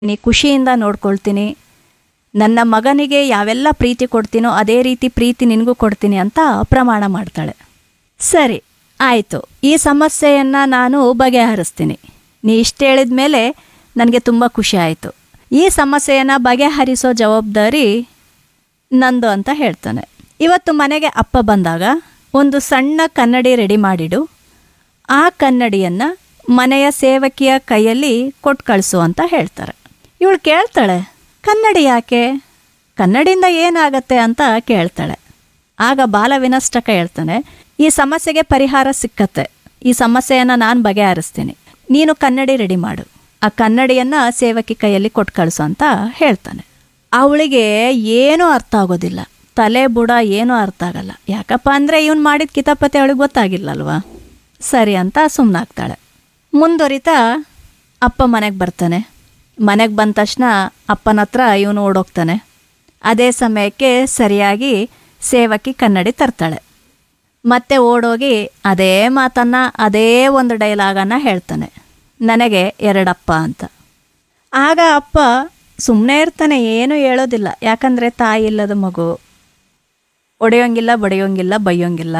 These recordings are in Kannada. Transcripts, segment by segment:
ನೀ ಖುಷಿಯಿಂದ ನೋಡ್ಕೊಳ್ತೀನಿ ನನ್ನ ಮಗನಿಗೆ ಯಾವೆಲ್ಲ ಪ್ರೀತಿ ಕೊಡ್ತೀನೋ ಅದೇ ರೀತಿ ಪ್ರೀತಿ ನಿನಗೂ ಕೊಡ್ತೀನಿ ಅಂತ ಪ್ರಮಾಣ ಮಾಡ್ತಾಳೆ ಸರಿ ಆಯಿತು ಈ ಸಮಸ್ಯೆಯನ್ನು ನಾನು ಬಗೆಹರಿಸ್ತೀನಿ ನೀ ಇಷ್ಟು ಹೇಳಿದ ಮೇಲೆ ನನಗೆ ತುಂಬ ಖುಷಿ ಆಯಿತು ಈ ಸಮಸ್ಯೆಯನ್ನು ಬಗೆಹರಿಸೋ ಜವಾಬ್ದಾರಿ ನಂದು ಅಂತ ಹೇಳ್ತಾನೆ ಇವತ್ತು ಮನೆಗೆ ಅಪ್ಪ ಬಂದಾಗ ಒಂದು ಸಣ್ಣ ಕನ್ನಡಿ ರೆಡಿ ಮಾಡಿಡು ಆ ಕನ್ನಡಿಯನ್ನು ಮನೆಯ ಸೇವಕಿಯ ಕೈಯಲ್ಲಿ ಕೊಟ್ಟು ಕಳಿಸು ಅಂತ ಹೇಳ್ತಾರೆ ಇವಳು ಕೇಳ್ತಾಳೆ ಕನ್ನಡಿ ಯಾಕೆ ಕನ್ನಡಿಯಿಂದ ಏನಾಗತ್ತೆ ಅಂತ ಕೇಳ್ತಾಳೆ ಆಗ ಬಾಲ ವಿನಷ್ಟಕ ಹೇಳ್ತಾನೆ ಈ ಸಮಸ್ಯೆಗೆ ಪರಿಹಾರ ಸಿಕ್ಕತ್ತೆ ಈ ಸಮಸ್ಯೆಯನ್ನು ನಾನು ಬಗೆಹರಿಸ್ತೀನಿ ನೀನು ಕನ್ನಡಿ ರೆಡಿ ಮಾಡು ಆ ಕನ್ನಡಿಯನ್ನು ಸೇವಕಿ ಕೈಯಲ್ಲಿ ಕೊಟ್ಟು ಕಳಿಸು ಅಂತ ಹೇಳ್ತಾನೆ ಅವಳಿಗೆ ಏನೂ ಅರ್ಥ ಆಗೋದಿಲ್ಲ ತಲೆ ಬುಡ ಏನೂ ಅರ್ಥ ಆಗಲ್ಲ ಯಾಕಪ್ಪ ಅಂದರೆ ಇವನು ಮಾಡಿದ ಕಿತಾಪತಿ ಅವಳಿಗೆ ಗೊತ್ತಾಗಿಲ್ಲಲ್ವಾ ಸರಿ ಅಂತ ಸುಮ್ಮನಾಗ್ತಾಳೆ ಮುಂದುವರಿತಾ ಅಪ್ಪ ಮನೆಗೆ ಬರ್ತಾನೆ ಮನೆಗೆ ಬಂದ ತಕ್ಷಣ ಅಪ್ಪನ ಹತ್ರ ಇವನು ಓಡೋಗ್ತಾನೆ ಅದೇ ಸಮಯಕ್ಕೆ ಸರಿಯಾಗಿ ಸೇವಕಿ ಕನ್ನಡಿ ತರ್ತಾಳೆ ಮತ್ತೆ ಓಡೋಗಿ ಅದೇ ಮಾತನ್ನು ಅದೇ ಒಂದು ಡೈಲಾಗನ್ನು ಹೇಳ್ತಾನೆ ನನಗೆ ಎರಡಪ್ಪ ಅಂತ ಆಗ ಅಪ್ಪ ಸುಮ್ಮನೆ ಇರ್ತಾನೆ ಏನೂ ಹೇಳೋದಿಲ್ಲ ಯಾಕಂದರೆ ತಾಯಿ ಇಲ್ಲದ ಮಗು ಒಡೆಯೋಂಗಿಲ್ಲ ಬಡಿಯೋಂಗಿಲ್ಲ ಬೈಯೋಂಗಿಲ್ಲ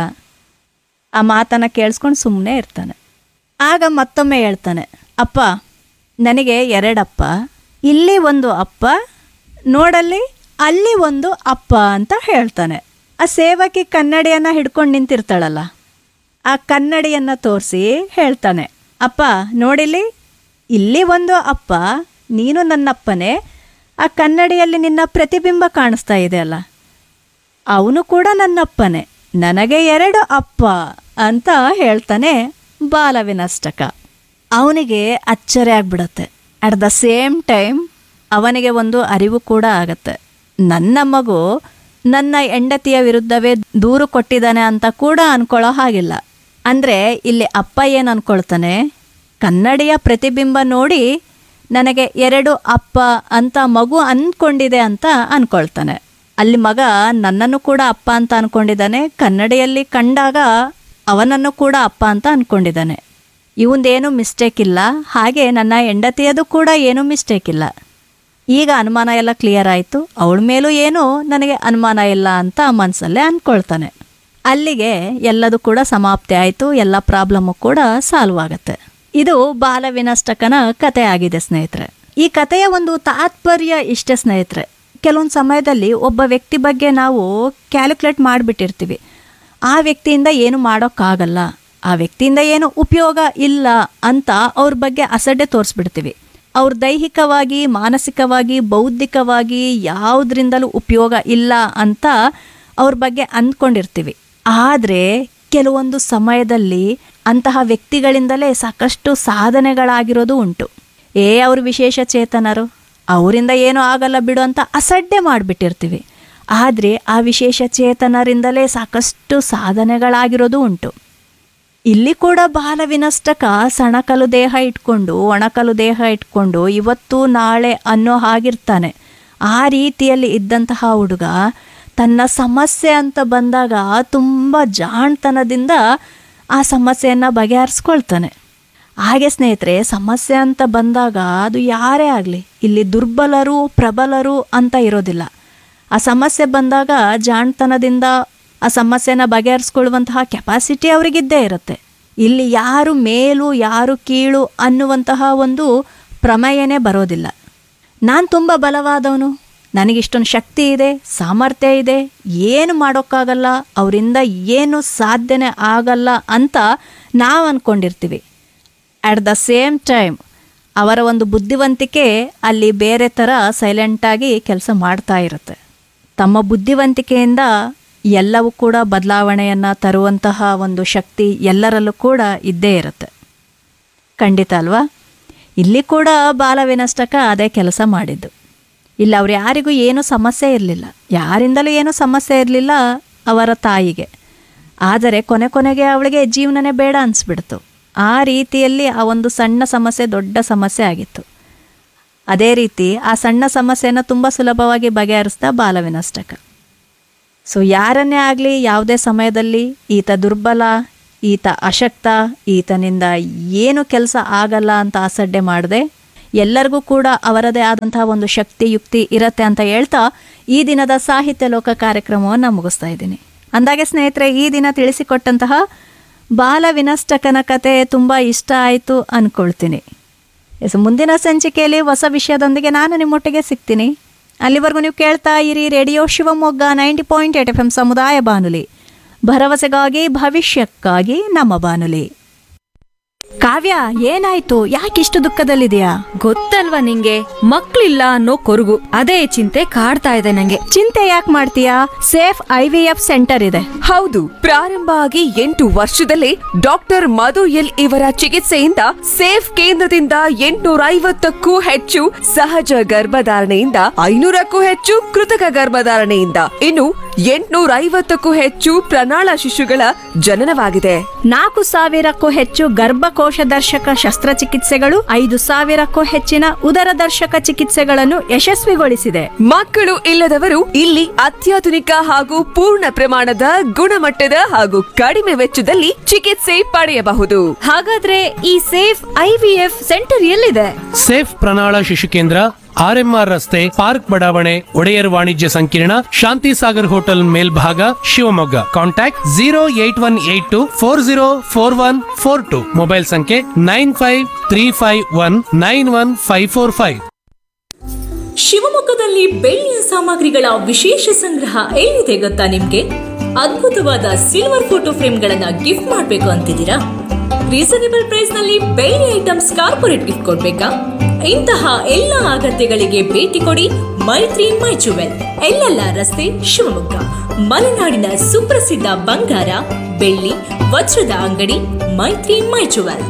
ಆ ಮಾತನ್ನು ಕೇಳಿಸ್ಕೊಂಡು ಸುಮ್ಮನೆ ಇರ್ತಾನೆ ಆಗ ಮತ್ತೊಮ್ಮೆ ಹೇಳ್ತಾನೆ ಅಪ್ಪ ನನಗೆ ಎರಡಪ್ಪ ಇಲ್ಲಿ ಒಂದು ಅಪ್ಪ ನೋಡಲ್ಲಿ ಅಲ್ಲಿ ಒಂದು ಅಪ್ಪ ಅಂತ ಹೇಳ್ತಾನೆ ಆ ಸೇವಕಿ ಕನ್ನಡಿಯನ್ನು ಹಿಡ್ಕೊಂಡು ನಿಂತಿರ್ತಾಳಲ್ಲ ಆ ಕನ್ನಡಿಯನ್ನು ತೋರಿಸಿ ಹೇಳ್ತಾನೆ ಅಪ್ಪ ನೋಡಿಲಿ ಇಲ್ಲಿ ಒಂದು ಅಪ್ಪ ನೀನು ನನ್ನಪ್ಪನೇ ಆ ಕನ್ನಡಿಯಲ್ಲಿ ನಿನ್ನ ಪ್ರತಿಬಿಂಬ ಕಾಣಿಸ್ತಾ ಇದೆ ಅಲ್ಲ ಅವನು ಕೂಡ ನನ್ನಪ್ಪನೇ ನನಗೆ ಎರಡು ಅಪ್ಪ ಅಂತ ಹೇಳ್ತಾನೆ ಬಾಲವಿನಷ್ಟಕ ಅವನಿಗೆ ಅಚ್ಚರಿ ಆಗ್ಬಿಡತ್ತೆ ಅಟ್ ದ ಸೇಮ್ ಟೈಮ್ ಅವನಿಗೆ ಒಂದು ಅರಿವು ಕೂಡ ಆಗತ್ತೆ ನನ್ನ ಮಗು ನನ್ನ ಹೆಂಡತಿಯ ವಿರುದ್ಧವೇ ದೂರು ಕೊಟ್ಟಿದ್ದಾನೆ ಅಂತ ಕೂಡ ಅನ್ಕೊಳ್ಳೋ ಹಾಗಿಲ್ಲ ಅಂದರೆ ಇಲ್ಲಿ ಅಪ್ಪ ಏನು ಅನ್ಕೊಳ್ತಾನೆ ಕನ್ನಡಿಯ ಪ್ರತಿಬಿಂಬ ನೋಡಿ ನನಗೆ ಎರಡು ಅಪ್ಪ ಅಂತ ಮಗು ಅಂದ್ಕೊಂಡಿದೆ ಅಂತ ಅನ್ಕೊಳ್ತಾನೆ ಅಲ್ಲಿ ಮಗ ನನ್ನನ್ನು ಕೂಡ ಅಪ್ಪ ಅಂತ ಅನ್ಕೊಂಡಿದ್ದಾನೆ ಕನ್ನಡಿಯಲ್ಲಿ ಕಂಡಾಗ ಅವನನ್ನು ಕೂಡ ಅಪ್ಪ ಅಂತ ಅನ್ಕೊಂಡಿದ್ದಾನೆ ಇವಂದೇನು ಮಿಸ್ಟೇಕ್ ಇಲ್ಲ ಹಾಗೆ ನನ್ನ ಹೆಂಡತಿಯದು ಕೂಡ ಏನೂ ಮಿಸ್ಟೇಕ್ ಇಲ್ಲ ಈಗ ಅನುಮಾನ ಎಲ್ಲ ಕ್ಲಿಯರ್ ಆಯಿತು ಅವಳ ಮೇಲೂ ಏನೂ ನನಗೆ ಅನುಮಾನ ಇಲ್ಲ ಅಂತ ಮನಸ್ಸಲ್ಲೇ ಅಂದ್ಕೊಳ್ತಾನೆ ಅಲ್ಲಿಗೆ ಎಲ್ಲದೂ ಕೂಡ ಸಮಾಪ್ತಿ ಆಯಿತು ಎಲ್ಲ ಪ್ರಾಬ್ಲಮ್ಮು ಕೂಡ ಸಾಲ್ವ್ ಆಗುತ್ತೆ ಇದು ಬಾಲ ವಿನಷ್ಟಕನ ಕತೆ ಆಗಿದೆ ಸ್ನೇಹಿತರೆ ಈ ಕಥೆಯ ಒಂದು ತಾತ್ಪರ್ಯ ಇಷ್ಟೇ ಸ್ನೇಹಿತರೆ ಕೆಲವೊಂದು ಸಮಯದಲ್ಲಿ ಒಬ್ಬ ವ್ಯಕ್ತಿ ಬಗ್ಗೆ ನಾವು ಕ್ಯಾಲ್ಕುಲೇಟ್ ಮಾಡಿಬಿಟ್ಟಿರ್ತೀವಿ ಆ ವ್ಯಕ್ತಿಯಿಂದ ಏನು ಮಾಡೋಕ್ಕಾಗಲ್ಲ ಆ ವ್ಯಕ್ತಿಯಿಂದ ಏನು ಉಪಯೋಗ ಇಲ್ಲ ಅಂತ ಅವ್ರ ಬಗ್ಗೆ ಅಸಡ್ಡೆ ತೋರಿಸ್ಬಿಡ್ತೀವಿ ಅವ್ರ ದೈಹಿಕವಾಗಿ ಮಾನಸಿಕವಾಗಿ ಬೌದ್ಧಿಕವಾಗಿ ಯಾವುದರಿಂದಲೂ ಉಪಯೋಗ ಇಲ್ಲ ಅಂತ ಅವ್ರ ಬಗ್ಗೆ ಅಂದ್ಕೊಂಡಿರ್ತೀವಿ ಆದರೆ ಕೆಲವೊಂದು ಸಮಯದಲ್ಲಿ ಅಂತಹ ವ್ಯಕ್ತಿಗಳಿಂದಲೇ ಸಾಕಷ್ಟು ಸಾಧನೆಗಳಾಗಿರೋದು ಉಂಟು ಏ ಅವರು ವಿಶೇಷ ಚೇತನರು ಅವರಿಂದ ಏನೂ ಆಗಲ್ಲ ಬಿಡು ಅಂತ ಅಸಡ್ಡೆ ಮಾಡಿಬಿಟ್ಟಿರ್ತೀವಿ ಆದರೆ ಆ ವಿಶೇಷ ಚೇತನರಿಂದಲೇ ಸಾಕಷ್ಟು ಸಾಧನೆಗಳಾಗಿರೋದು ಉಂಟು ಇಲ್ಲಿ ಕೂಡ ಬಾಲ ವಿನಷ್ಟಕ ಸಣಕಲು ದೇಹ ಇಟ್ಕೊಂಡು ಒಣಕಲು ದೇಹ ಇಟ್ಕೊಂಡು ಇವತ್ತು ನಾಳೆ ಅನ್ನೋ ಹಾಗಿರ್ತಾನೆ ಆ ರೀತಿಯಲ್ಲಿ ಇದ್ದಂತಹ ಹುಡುಗ ತನ್ನ ಸಮಸ್ಯೆ ಅಂತ ಬಂದಾಗ ತುಂಬ ಜಾಣ್ತನದಿಂದ ಆ ಸಮಸ್ಯೆಯನ್ನು ಬಗೆಹರಿಸ್ಕೊಳ್ತಾನೆ ಹಾಗೆ ಸ್ನೇಹಿತರೆ ಸಮಸ್ಯೆ ಅಂತ ಬಂದಾಗ ಅದು ಯಾರೇ ಆಗಲಿ ಇಲ್ಲಿ ದುರ್ಬಲರು ಪ್ರಬಲರು ಅಂತ ಇರೋದಿಲ್ಲ ಆ ಸಮಸ್ಯೆ ಬಂದಾಗ ಜಾಣ್ತನದಿಂದ ಆ ಸಮಸ್ಯೆನ ಬಗೆಹರಿಸ್ಕೊಳ್ಳುವಂತಹ ಕೆಪಾಸಿಟಿ ಅವರಿಗಿದ್ದೇ ಇರುತ್ತೆ ಇಲ್ಲಿ ಯಾರು ಮೇಲು ಯಾರು ಕೀಳು ಅನ್ನುವಂತಹ ಒಂದು ಪ್ರಮೇಯನೇ ಬರೋದಿಲ್ಲ ನಾನು ತುಂಬ ಬಲವಾದವನು ನನಗಿಷ್ಟೊಂದು ಶಕ್ತಿ ಇದೆ ಸಾಮರ್ಥ್ಯ ಇದೆ ಏನು ಮಾಡೋಕ್ಕಾಗಲ್ಲ ಅವರಿಂದ ಏನು ಸಾಧ್ಯನೆ ಆಗಲ್ಲ ಅಂತ ನಾವು ಅಂದ್ಕೊಂಡಿರ್ತೀವಿ ಅಟ್ ದ ಸೇಮ್ ಟೈಮ್ ಅವರ ಒಂದು ಬುದ್ಧಿವಂತಿಕೆ ಅಲ್ಲಿ ಬೇರೆ ಥರ ಸೈಲೆಂಟಾಗಿ ಕೆಲಸ ಮಾಡ್ತಾ ಇರುತ್ತೆ ತಮ್ಮ ಬುದ್ಧಿವಂತಿಕೆಯಿಂದ ಎಲ್ಲವೂ ಕೂಡ ಬದಲಾವಣೆಯನ್ನು ತರುವಂತಹ ಒಂದು ಶಕ್ತಿ ಎಲ್ಲರಲ್ಲೂ ಕೂಡ ಇದ್ದೇ ಇರುತ್ತೆ ಖಂಡಿತ ಅಲ್ವಾ ಇಲ್ಲಿ ಕೂಡ ಬಾಲ ವಿನಷ್ಟಕ ಅದೇ ಕೆಲಸ ಮಾಡಿದ್ದು ಇಲ್ಲಿ ಅವ್ರು ಯಾರಿಗೂ ಏನೂ ಸಮಸ್ಯೆ ಇರಲಿಲ್ಲ ಯಾರಿಂದಲೂ ಏನೂ ಸಮಸ್ಯೆ ಇರಲಿಲ್ಲ ಅವರ ತಾಯಿಗೆ ಆದರೆ ಕೊನೆ ಕೊನೆಗೆ ಅವಳಿಗೆ ಜೀವನನೇ ಬೇಡ ಅನಿಸ್ಬಿಡ್ತು ಆ ರೀತಿಯಲ್ಲಿ ಆ ಒಂದು ಸಣ್ಣ ಸಮಸ್ಯೆ ದೊಡ್ಡ ಸಮಸ್ಯೆ ಆಗಿತ್ತು ಅದೇ ರೀತಿ ಆ ಸಣ್ಣ ಸಮಸ್ಯೆನ ತುಂಬ ಸುಲಭವಾಗಿ ಬಗೆಹರಿಸ್ತಾ ಬಾಲವಿನಷ್ಟಕ ಸೊ ಯಾರನ್ನೇ ಆಗಲಿ ಯಾವುದೇ ಸಮಯದಲ್ಲಿ ಈತ ದುರ್ಬಲ ಈತ ಅಶಕ್ತ ಈತನಿಂದ ಏನು ಕೆಲಸ ಆಗಲ್ಲ ಅಂತ ಅಸಡ್ಡೆ ಮಾಡದೆ ಎಲ್ಲರಿಗೂ ಕೂಡ ಅವರದೇ ಆದಂತಹ ಒಂದು ಶಕ್ತಿ ಯುಕ್ತಿ ಇರತ್ತೆ ಅಂತ ಹೇಳ್ತಾ ಈ ದಿನದ ಸಾಹಿತ್ಯ ಲೋಕ ಕಾರ್ಯಕ್ರಮವನ್ನು ಮುಗಿಸ್ತಾ ಇದ್ದೀನಿ ಅಂದಾಗೆ ಸ್ನೇಹಿತರೆ ಈ ದಿನ ತಿಳಿಸಿಕೊಟ್ಟಂತಹ ಬಾಲ ವಿನಷ್ಟಕನ ಕತೆ ತುಂಬ ಇಷ್ಟ ಆಯಿತು ಅಂದ್ಕೊಳ್ತೀನಿ ಎಸ್ ಮುಂದಿನ ಸಂಚಿಕೆಯಲ್ಲಿ ಹೊಸ ವಿಷಯದೊಂದಿಗೆ ನಾನು ನಿಮ್ಮೊಟ್ಟಿಗೆ ಸಿಗ್ತೀನಿ ಅಲ್ಲಿವರೆಗೂ ನೀವು ಕೇಳ್ತಾ ಇರಿ radio Shivamogga ninety point eight F M ಸಮುದಾಯ ಬಾನುಲಿ ಭರವಸೆಗಾಗಿ ಭವಿಷ್ಯಕ್ಕಾಗಿ ನಮ್ಮ ಬಾನುಲಿ ಕಾವ್ಯ ಏನಾಯ್ತು ಯಾಕಿಷ್ಟು ದುಃಖದಲ್ಲಿದೆಯಾ ಗೊತ್ತಲ್ವಾ ನಿಂಗೆ ಮಕ್ಳಿಲ್ಲ ಅನ್ನೋ ಕೊರಗು ಅದೇ ಚಿಂತೆ ಕಾಡ್ತಾ ಇದೆ ನಂಗೆ ಚಿಂತೆ ಯಾಕೆ ಮಾಡ್ತೀಯಾ safe I V F centre ಇದೆ ಹೌದು ಪ್ರಾರಂಭ ಆಗಿ ಎಂಟು ವರ್ಷದಲ್ಲೇ ಡಾಕ್ಟರ್ ಮಧು ಎಲ್ ಇವರ ಚಿಕಿತ್ಸೆಯಿಂದ ಸೇಫ್ ಕೇಂದ್ರದಿಂದ ಎಂಟುನೂರ ಐವತ್ತಕ್ಕೂ ಹೆಚ್ಚು ಸಹಜ ಗರ್ಭಧಾರಣೆಯಿಂದ ಐನೂರಕ್ಕೂ ಹೆಚ್ಚು ಕೃತಕ ಗರ್ಭಧಾರಣೆಯಿಂದ ಇನ್ನು ಎಂಟುನೂರ ಐವತ್ತಕ್ಕೂ ಹೆಚ್ಚು ಪ್ರಣಾಳ ಶಿಶುಗಳ ಜನನವಾಗಿದೆ ನಾಲ್ಕು ಸಾವಿರಕ್ಕೂ ಹೆಚ್ಚು ಗರ್ಭಕೋಶ ದರ್ಶಕ ಶಸ್ತ್ರಚಿಕಿತ್ಸೆಗಳು ಐದು ಸಾವಿರಕ್ಕೂ ಹೆಚ್ಚಿನ ಉದರ ದರ್ಶಕ ಚಿಕಿತ್ಸೆಗಳನ್ನು ಯಶಸ್ವಿಗೊಳಿಸಿದೆ ಮಕ್ಕಳು ಇಲ್ಲದವರು ಇಲ್ಲಿ ಅತ್ಯಾಧುನಿಕ ಹಾಗೂ ಪೂರ್ಣ ಪ್ರಮಾಣದ ಗುಣಮಟ್ಟದ ಹಾಗೂ ಕಡಿಮೆ ವೆಚ್ಚದಲ್ಲಿ ಚಿಕಿತ್ಸೆ ಪಡೆಯಬಹುದು ಹಾಗಾದ್ರೆ ಈ safe I V F centre ಎಲ್ಲಿದೆ ಸೇಫ್ ಪ್ರಣಾಳ ಶಿಶು ಕೇಂದ್ರ ಆರ್ಎಂಆರ್ ರಸ್ತೆ ಪಾರ್ಕ್ ಬಡಾವಣೆ ಒಡೆಯರ್ ವಾಣಿಜ್ಯ ಸಂಕೀರ್ಣ ಶಾಂತಿ ಸಾಗರ್ ಹೋಟೆಲ್ ಮೇಲ್ಭಾಗ Shivamogga contact zero eight one eight two four zero four one four two mobile ಸಂಖ್ಯೆ nine five three five one nine one five four five ಶಿವಮೊಗ್ಗದಲ್ಲಿ ಬೆಳ್ಳಿಯ ಸಾಮಗ್ರಿಗಳ ವಿಶೇಷ ಸಂಗ್ರಹ ಎಲ್ಲಿದೆ ಗೊತ್ತಾ ನಿಮ್ಗೆ ಅದ್ಭುತವಾದ ಸಿಲ್ವರ್ ಫೋಟೋ ಫ್ರೇಮ್ಗಳನ್ನ ಗಿಫ್ಟ್ ಮಾಡಬೇಕು ಅಂತಿದ್ದೀರಾ ರೀಸನೇಬಲ್ ಪ್ರೈಸ್ ನಲ್ಲಿ ಬೆಳ್ಳಿ ಐಟಮ್ಸ್ ಕಾರ್ಪೊರೇಟ್ ಗಿಫ್ಟ್ ಕೊಡ್ಬೇಕಾ ಇಂತಹ ಎಲ್ಲ ಅಗತ್ಯಗಳಿಗೆ ಭೇಟಿ ಕೊಡಿ ಮೈತ್ರಿ ಮೈ ಜುವೆಲ್ ಎಲ್ಲೆಲ್ಲ ರಸ್ತೆ ಶಿವಮೊಗ್ಗ ಮಲೆನಾಡಿನ ಸುಪ್ರಸಿದ್ಧ ಬಂಗಾರ ಬೆಳ್ಳಿ ವಜ್ರದ ಅಂಗಡಿ ಮೈತ್ರಿ ಮೈ ಜುವೆಲ್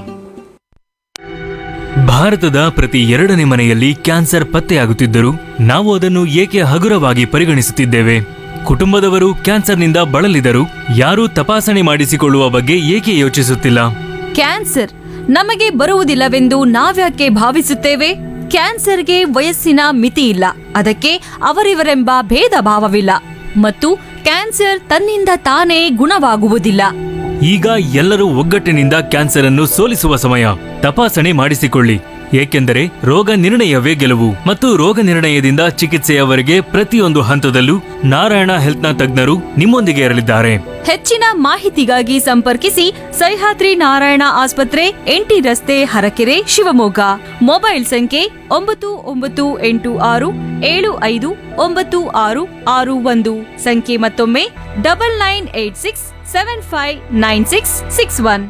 ಭಾರತದ ಪ್ರತಿ ಎರಡನೇ ಮನೆಯಲ್ಲಿ ಕ್ಯಾನ್ಸರ್ ಪತ್ತೆಯಾಗುತ್ತಿದ್ದರೂ ನಾವು ಅದನ್ನು ಏಕೆ ಹಗುರವಾಗಿ ಪರಿಗಣಿಸುತ್ತಿದ್ದೇವೆ ಕುಟುಂಬದವರು ಕ್ಯಾನ್ಸರ್ನಿಂದ ಬಳಲಿದರು ಯಾರೂ ತಪಾಸಣೆ ಮಾಡಿಸಿಕೊಳ್ಳುವ ಬಗ್ಗೆ ಏಕೆ ಯೋಚಿಸುತ್ತಿಲ್ಲ ಕ್ಯಾನ್ಸರ್ ನಮಗೆ ಬರುವುದಿಲ್ಲವೆಂದು ನಾವ್ಯಾಕೆ ಭಾವಿಸುತ್ತೇವೆ ಕ್ಯಾನ್ಸರ್ಗೆ ವಯಸ್ಸಿನ ಮಿತಿ ಇಲ್ಲ ಅದಕ್ಕೆ ಅವರಿವರೆಂಬ ಭೇದ ಭಾವವಿಲ್ಲ ಮತ್ತು ಕ್ಯಾನ್ಸರ್ ತನ್ನಿಂದ ತಾನೇ ಗುಣವಾಗುವುದಿಲ್ಲ ಈಗ ಎಲ್ಲರೂ ಒಗ್ಗಟ್ಟಿನಿಂದ ಕ್ಯಾನ್ಸರ್ ಅನ್ನು ಸೋಲಿಸುವ ಸಮಯ ತಪಾಸಣೆ ಮಾಡಿಸಿಕೊಳ್ಳಿ ಏಕೆಂದರೆ ರೋಗ ನಿರ್ಣಯವೇ ಗೆಲುವು ಮತ್ತು ರೋಗ ನಿರ್ಣಯದಿಂದ ಚಿಕಿತ್ಸೆಯವರೆಗೆ ಪ್ರತಿಯೊಂದು ಹಂತದಲ್ಲೂ ನಾರಾಯಣ ಹೆಲ್ತ್ನ ತಜ್ಞರು ನಿಮ್ಮೊಂದಿಗೆ ಇರಲಿದ್ದಾರೆ ಹೆಚ್ಚಿನ ಮಾಹಿತಿಗಾಗಿ ಸಂಪರ್ಕಿಸಿ ಸಹ್ಯಾದ್ರಿ ನಾರಾಯಣ ಆಸ್ಪತ್ರೆ ಎಂಟಿ ರಸ್ತೆ ಹರಕೆರೆ ಶಿವಮೊಗ್ಗ ಮೊಬೈಲ್ ಸಂಖ್ಯೆ ಒಂಬತ್ತು ಒಂಬತ್ತು ಎಂಟು ಆರು ಏಳು ಐದು ಒಂಬತ್ತು ಆರು ಆರು ಒಂದು ಸಂಖ್ಯೆ ಮತ್ತೊಮ್ಮೆ double nine eight six seven five nine six six one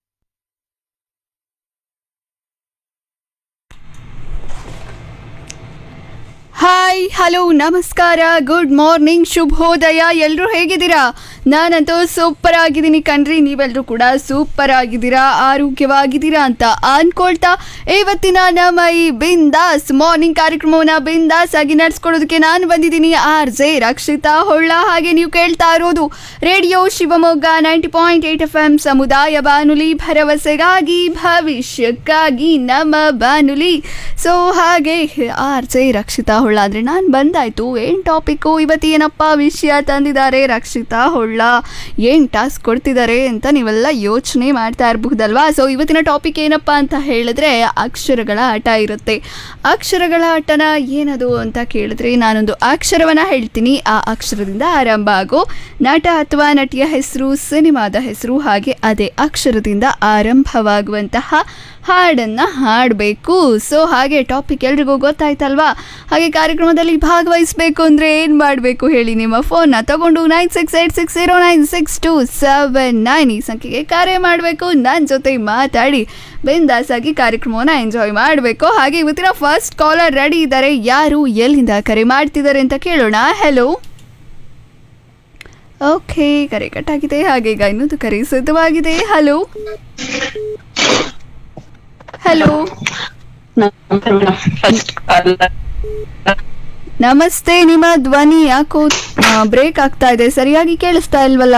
hi hello ನಮಸ್ಕಾರ ಗುಡ್ ಮಾರ್ನಿಂಗ್ ಶುಭೋದಯ ಎಲ್ಲರೂ ಹೇಗಿದ್ದೀರಾ ನಾನಂತೂ ಸೂಪರ್ ಆಗಿದ್ದೀನಿ ಕಣ್ರಿ ನೀವೆಲ್ಲರೂ ಕೂಡ ಸೂಪರ್ ಆಗಿದ್ದೀರಾ ಆರೋಗ್ಯವಾಗಿದ್ದೀರಾ ಅಂತ ಅನ್ಕೊಳ್ತಾ ಇವತ್ತಿನ ನಮ್ಮ ಈ ಬಿಂದಾಸ್ ಮಾರ್ನಿಂಗ್ ಕಾರ್ಯಕ್ರಮವನ್ನ ಬಿಂದಾಸ್ ಆಗಿ ನಡ್ಸ್ಕೊಡೋದಕ್ಕೆ ನಾನು ಬಂದಿದ್ದೀನಿ ಆರ್ ಜೆ ರಕ್ಷಿತಾ ಹೊಳ್ಳ ಹಾಗೆ ನೀವು ಕೇಳ್ತಾ ಇರೋದು radio Shivamogga ninety point eight F M ಸಮುದಾಯ ಬಾನುಲಿ ಭರವಸೆಗಾಗಿ ಭವಿಷ್ಯಕ್ಕಾಗಿ ನಮ್ಮ ಬಾನುಲಿ ಸೊ ಹಾಗೆ ಆರ್ ಜೆ ರಕ್ಷಿತಾ ಹೊಳ್ಳ ಅಂದರೆ ನಾನು ಬಂದಾಯಿತು ಏನು ಟಾಪಿಕ್ಕು ಇವತ್ತು ಏನಪ್ಪ ವಿಷಯ ತಂದಿದ್ದಾರೆ ರಕ್ಷಿತಾ ಹೊಳ್ಳ ಏನು ಟಾಸ್ಕ್ ಕೊಡ್ತಿದ್ದಾರೆ ಅಂತ ನೀವೆಲ್ಲ ಯೋಚನೆ ಮಾಡ್ತಾ ಇರಬಹುದಲ್ವಾ ಸೊ ಇವತ್ತಿನ ಟಾಪಿಕ್ ಏನಪ್ಪ ಅಂತ ಹೇಳಿದ್ರೆ ಅಕ್ಷರಗಳ ಆಟ ಇರುತ್ತೆ ಅಕ್ಷರಗಳ ಆಟನ ಏನದು ಅಂತ ಕೇಳಿದ್ರೆ ನಾನೊಂದು ಅಕ್ಷರವನ್ನು ಹೇಳ್ತೀನಿ ಆ ಅಕ್ಷರದಿಂದ ಆರಂಭ ಆಗೋ ನಟ ಅಥವಾ ನಟಿಯ ಹೆಸರು ಸಿನಿಮಾದ ಹೆಸರು ಹಾಗೆ ಅದೇ ಅಕ್ಷರದಿಂದ ಆರಂಭವಾಗುವಂತಹ ಹಾಡನ್ನು ಹಾಡಬೇಕು ಸೊ ಹಾಗೆ ಟಾಪಿಕ್ ಎಲ್ರಿಗೂ ಗೊತ್ತಾಯ್ತಲ್ವಾ ಹಾಗೆ ಕಾರ್ಯಕ್ರಮದಲ್ಲಿ ಭಾಗವಹಿಸಬೇಕು ಅಂದರೆ ಏನು ಮಾಡಬೇಕು ಹೇಳಿ ನಿಮ್ಮ ಫೋನ್ನ ತಗೊಂಡು nine six eight six zero nine six two seven nine ಈ ಸಂಖ್ಯೆಗೆ ಕರೆ ಮಾಡಬೇಕು ನನ್ನ ಜೊತೆ ಮಾತಾಡಿ ಬಿಂದಾಸ್ ಆಗಿ ಕಾರ್ಯಕ್ರಮವನ್ನು ಎಂಜಾಯ್ ಮಾಡಬೇಕು ಹಾಗೆ ಇವತ್ತಿನ ಫಸ್ಟ್ ಕಾಲರ್ ರೆಡಿ ಇದ್ದಾರೆ ಯಾರು ಎಲ್ಲಿಂದ ಕರೆ ಮಾಡ್ತಿದ್ದಾರೆ ಅಂತ ಕೇಳೋಣ ಹೆಲೋ ಓಕೆ ಕರೆ ಕಟ್ಟಾಗಿದೆ ಹಾಗೆ ಈಗ ಇನ್ನೊಂದು ಕರೆ ಸಿದ್ಧವಾಗಿದೆ ಹಲೋ ಹಲೋ ನಮಸ್ತೆ ನಿಮ್ಮ ಧ್ವನಿ ಯಾಕೋ ಬ್ರೇಕ್ ಆಗ್ತಾ ಇದೆ ಸರಿಯಾಗಿ ಕೇಳಿಸ್ತಾ ಇಲ್ವಲ್ಲ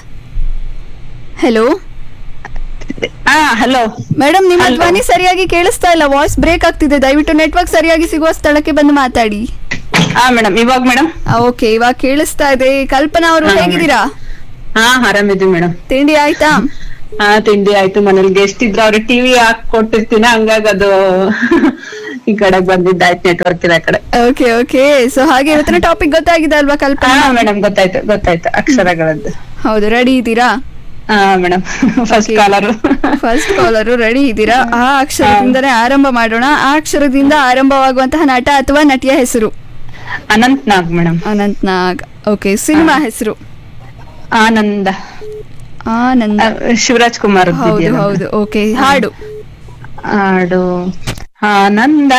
ಹಲೋ ಹಾ ಹಲೋ ಮೇಡಮ್ ನಿಮ್ಮ ಧ್ವನಿ ಸರಿಯಾಗಿ ಕೇಳಿಸ್ತಾ ಇಲ್ಲ ವಾಯ್ಸ್ ಬ್ರೇಕ್ ಆಗ್ತಿದೆ ದಯವಿಟ್ಟು ನೆಟ್ವರ್ಕ್ ಸರಿಯಾಗಿ ಸಿಗುವ ಸ್ಥಳಕ್ಕೆ ಬಂದು ಮಾತಾಡಿ ಹಾ ಮೇಡಮ್ ಇವಾಗ ಮೇಡಮ್ ಓಕೆ ಇವಾಗ ಕೇಳಿಸ್ತಾ ಇದೆ ಕಲ್ಪನಾ ಅವರು ಹೇಗಿದ್ದೀರಾ ಹಾ ಆರಾಮಿದ್ದೀವಿ ಮೇಡಮ್ ತಿಂಡಿ ಆಯ್ತಾ ಹಾ ತಿಂಡಿ ಆಯ್ತು ಮನೇಲಿ ಗೆಸ್ಟ್ ಇದ್ರು ಅವ್ರಿಗೆ ಟಿವಿ ಹಾಕ್ ಕೊಟ್ಟಿರ್ತೀನಿ ಹಂಗಾಗಿ ಅದು ಈ ಕಡೆ ಬಂದಿದ್ದಾಯ್ತು ನೆಟ್ವರ್ಕ್ ಇರೋ ಕಡೆ ಓಕೆ ಓಕೆ ಸೊ ಹಾಗೆ ಇವತ್ತಿನ ಟಾಪಿಕ್ ಗೊತ್ತಾಗಿದೆ ಅಲ್ವಾ ಹಾ ಕಲ್ಪನಾ ಮೇಡಮ್ ಗೊತ್ತಾಯ್ತು ಗೊತ್ತಾಯ್ತು ಅಕ್ಷರಗಳದ್ದು ಹೌದು ರೆಡಿ ಇದ್ದೀರಾ ಹಾ madam first caller first caller ready ಇದ್ದೀರಾ ಆ ಅಕ್ಷರದಿಂದನೇ ಆರಂಭ ಮಾಡೋಣ ಆ ಅಕ್ಷರದಿಂದ ಆರಂಭವಾಗುವಂತಹ ನಟ ಅಥವಾ ನಟಿಯ ಹೆಸರು Anant Nag madam Anant Nag okay cinema ಹೆಸರು ಆನಂದ ಆನಂದ ಆ, ಶಿವರಾಜ್ ಕುಮಾರ್ ಹೌದು ಹೌದು ಓಕೆ ಹಾಡು ಹಾಡು ಆನಂದ